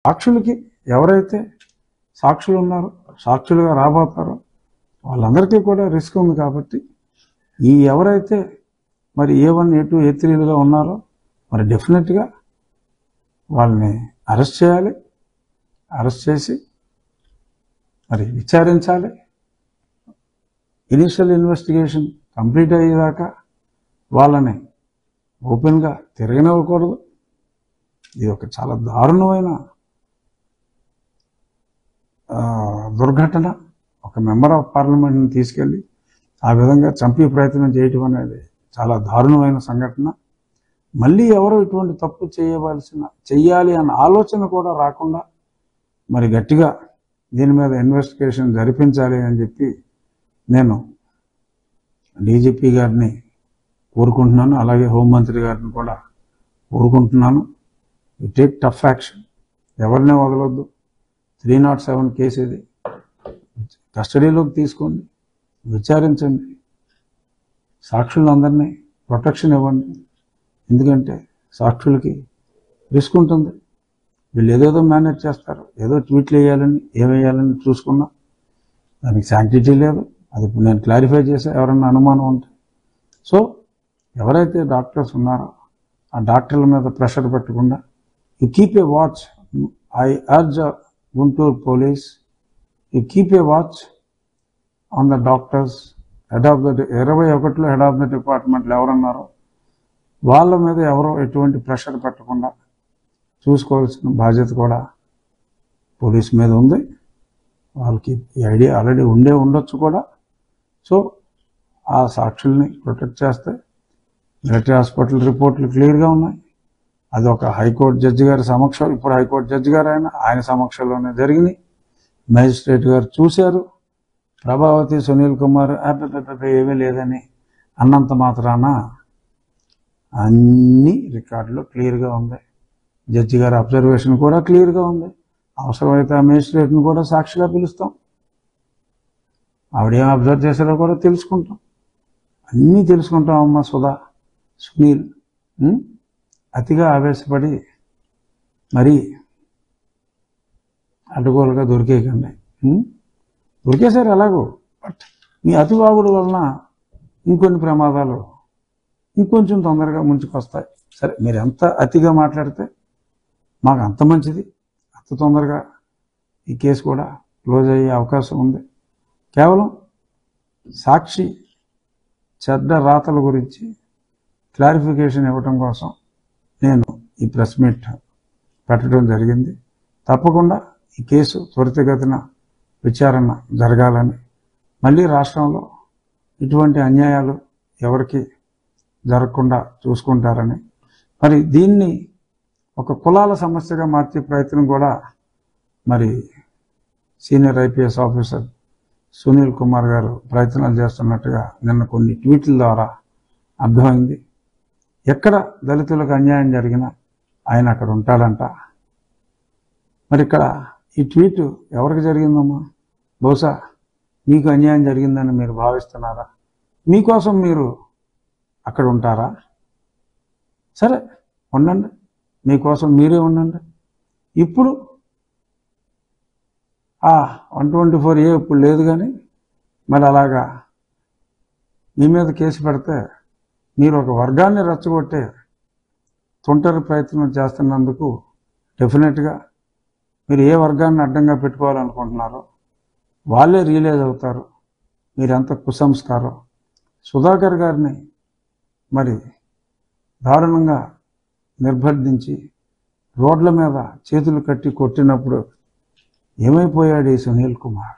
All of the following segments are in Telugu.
సాక్షులకి ఎవరైతే సాక్షులు ఉన్నారో సాక్షులుగా రాబోతారో వాళ్ళందరికీ కూడా రిస్క్ ఉంది కాబట్టి ఈ ఎవరైతే మరి ఏ వన్ ఏ టూ ఏ త్రీలుగా ఉన్నారో మరి డెఫినెట్గా వాళ్ళని అరెస్ట్ చేయాలి అరెస్ట్ చేసి మరి విచారించాలి ఇనిషియల్ ఇన్వెస్టిగేషన్ కంప్లీట్ అయ్యేదాకా వాళ్ళని ఓపెన్గా తిరగనివ్వకూడదు ఇది ఒక చాలా దారుణమైన ఆ, దుర్ఘటన ఒక మెంబర్ ఆఫ్ పార్లమెంట్ని తీసుకెళ్ళి ఆ విధంగా చంపే ప్రయత్నం చేయటం అనేది చాలా దారుణమైన సంఘటన మళ్ళీ ఎవరు ఇటువంటి తప్పు చేయవలసిన చెయ్యాలి అన్న ఆలోచన కూడా రాకుండా మరి గట్టిగా దీని మీద ఇన్వెస్టిగేషన్ జరిపించాలి అని చెప్పి నేను డీజీపీ గారిని కోరుకుంటున్నాను అలాగే హోంమంత్రి గారిని కూడా కోరుకుంటున్నాను యు టేక్ టఫ్ యాక్షన్ ఎవరిని వదలొద్దు త్రీ నాట్ సెవెన్ కేసు ఇది కస్టడీలోకి తీసుకోండి విచారించండి సాక్షులందరినీ ప్రొటెక్షన్ ఇవ్వండి ఎందుకంటే సాక్షులకి రిస్క్ ఉంటుంది వీళ్ళు ఏదేదో మేనేజ్ చేస్తారు ఏదో ట్వీట్లు వేయాలని ఏమేయాలని చూసుకున్నా దానికి శాంక్టిటీ లేదు అది ఇప్పుడు నేను క్లారిఫై చేసే ఎవరన్నా అనుమానం ఉంటే సో ఎవరైతే డాక్టర్స్ ఉన్నారో ఆ డాక్టర్ల మీద ప్రెషర్ పెట్టకుండా you keep a watch I urge Guntur police you keep a watch on the doctors head of the ఇరవై ఒకటిలో హెడ్ ఆఫ్ ద డిపార్ట్మెంట్లు ఎవరున్నారో వాళ్ళ మీద ఎవరో ఎటువంటి ప్రెషర్ పెట్టకుండా చూసుకోవాల్సిన బాధ్యత కూడా పోలీస్ మీద ఉంది వాళ్ళకి ఈ ఐడియా ఆల్రెడీ ఉండే ఉండొచ్చు కూడా సో ఆ సాక్షుల్ని ప్రొటెక్ట్ చేస్తే మిలిటరీ హాస్పిటల్ రిపోర్ట్లు క్లియర్గా ఉన్నాయి అది ఒక హైకోర్టు జడ్జి గారి సమక్షం ఇప్పుడు హైకోర్టు జడ్జి గారు ఆయన ఆయన సమక్షంలోనే జరిగినాయి మేజిస్ట్రేట్ గారు చూశారు ప్రభావతి సునీల్ కుమార్ అబ్బబ్బబ్బ ఏమీ లేదని అన్నంత మాత్రాన అన్ని రికార్డులు క్లియర్గా ఉంది జడ్జి గారి అబ్జర్వేషన్ కూడా క్లియర్గా ఉంది అవసరమైతే ఆ మేజిస్ట్రేట్ని కూడా సాక్షిగా పిలుస్తాం ఆవిడేం అబ్జర్వ్ చేశారో కూడా తెలుసుకుంటాం అన్నీ తెలుసుకుంటాం అమ్మ సుధా సునీల్ ఉం? అతిగా ఆవేశపడి మరీ అడ్డగోలుగా దొరికేయకండి ఉం? దొరికేశారు ఎలాగో బట్ మీ అతివాగుడు వలన ఇంకొన్ని ప్రమాదాలు ఇంకొంచెం తొందరగా ముంచుకొస్తాయి సరే మీరు ఎంత అతిగా మాట్లాడితే మాకు అంత మంచిది అంత తొందరగా ఈ కేసు కూడా క్లోజ్ అయ్యే అవకాశం ఉంది కేవలం సాక్షి చెడ్డ రాతల గురించి క్లారిఫికేషన్ ఇవ్వటం కోసం నేను ఈ ప్రెస్ మీట్ పెట్టడం జరిగింది తప్పకుండా ఈ కేసు త్వరితగతిన విచారణ జరగాలని మళ్ళీ రాష్ట్రంలో ఇటువంటి అన్యాయాలు ఎవరికి జరగకుండా చూసుకుంటారని మరి దీన్ని ఒక కులాల సమస్యగా మార్చే ప్రయత్నం కూడా మరి senior IPS officer Sunil Kumar garu ప్రయత్నాలు చేస్తున్నట్టుగా నిన్న కొన్ని ట్వీట్ల ద్వారా అర్థమైంది ఎక్కడ దళితులకు అన్యాయం జరిగినా ఆయన అక్కడ ఉంటాడంట మరి ఇక్కడ ఈ ట్వీట్ ఎవరికి జరిగిందమ్మా బహుశా మీకు అన్యాయం జరిగిందని మీరు భావిస్తున్నారా మీకోసం మీరు అక్కడ ఉంటారా సరే ఉండండి మీకోసం మీరే ఉండండి ఇప్పుడు ఆ వన్ ట్వంటీ ఫోర్ ఏ ఇప్పుడు లేదు కానీ మరి అలాగా మీ మీద కేసు పెడితే మీరు ఒక వర్గాన్ని రెచ్చగొట్టే తుంటరి ప్రయత్నం చేస్తున్నందుకు డెఫినెట్గా మీరు ఏ వర్గాన్ని అడ్డంగా పెట్టుకోవాలనుకుంటున్నారో వాళ్ళే రియలైజ్ అవుతారు మీరెంత కుసంస్కారం సుధాకర్ గారిని మరి దారుణంగా నిర్బంధించి రోడ్ల మీద చేతులు కట్టి కొట్టినప్పుడు ఏమైపోయాడు ఈ సునీల్ కుమార్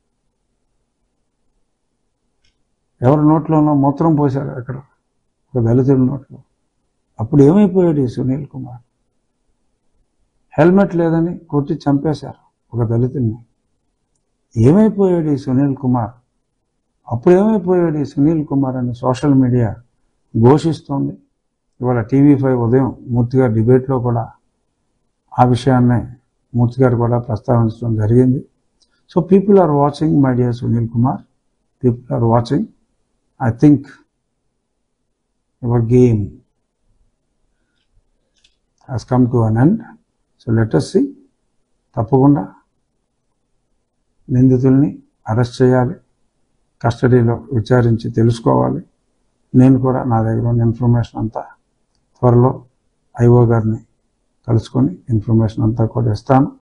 ఎవరి నోట్లోనో మూత్రం పోశారు అక్కడ ఒక దళితుడి నోట్లో అప్పుడు ఏమైపోయాడు ఈ సునీల్ కుమార్ హెల్మెట్ లేదని కొట్టి చంపేశారు ఒక దళితుడిని ఏమైపోయాడు ఈ సునీల్ కుమార్ అప్పుడు ఏమైపోయాడు ఈ సునీల్ కుమార్ అని సోషల్ మీడియా ఘోషిస్తోంది ఇవాళ టీవీ ఫైవ్ ఉదయం మూర్తి గారి డిబేట్లో కూడా ఆ విషయాన్నే మూర్తి గారు కూడా ప్రస్తావించడం జరిగింది so people are watching my dear Sunil Kumar people are watching I think your game has come to an end. So let us see తప్పకుండా నిందితుల్ని అరెస్ట్ చేయాలి కస్టడీలో విచారించి తెలుసుకోవాలి నేను కూడా నా దగ్గర ఉన్న ఇన్ఫర్మేషన్ అంతా త్వరలో ఐఓ గారిని కలుసుకొని ఇన్ఫర్మేషన్ అంతా కూడా ఇస్తాను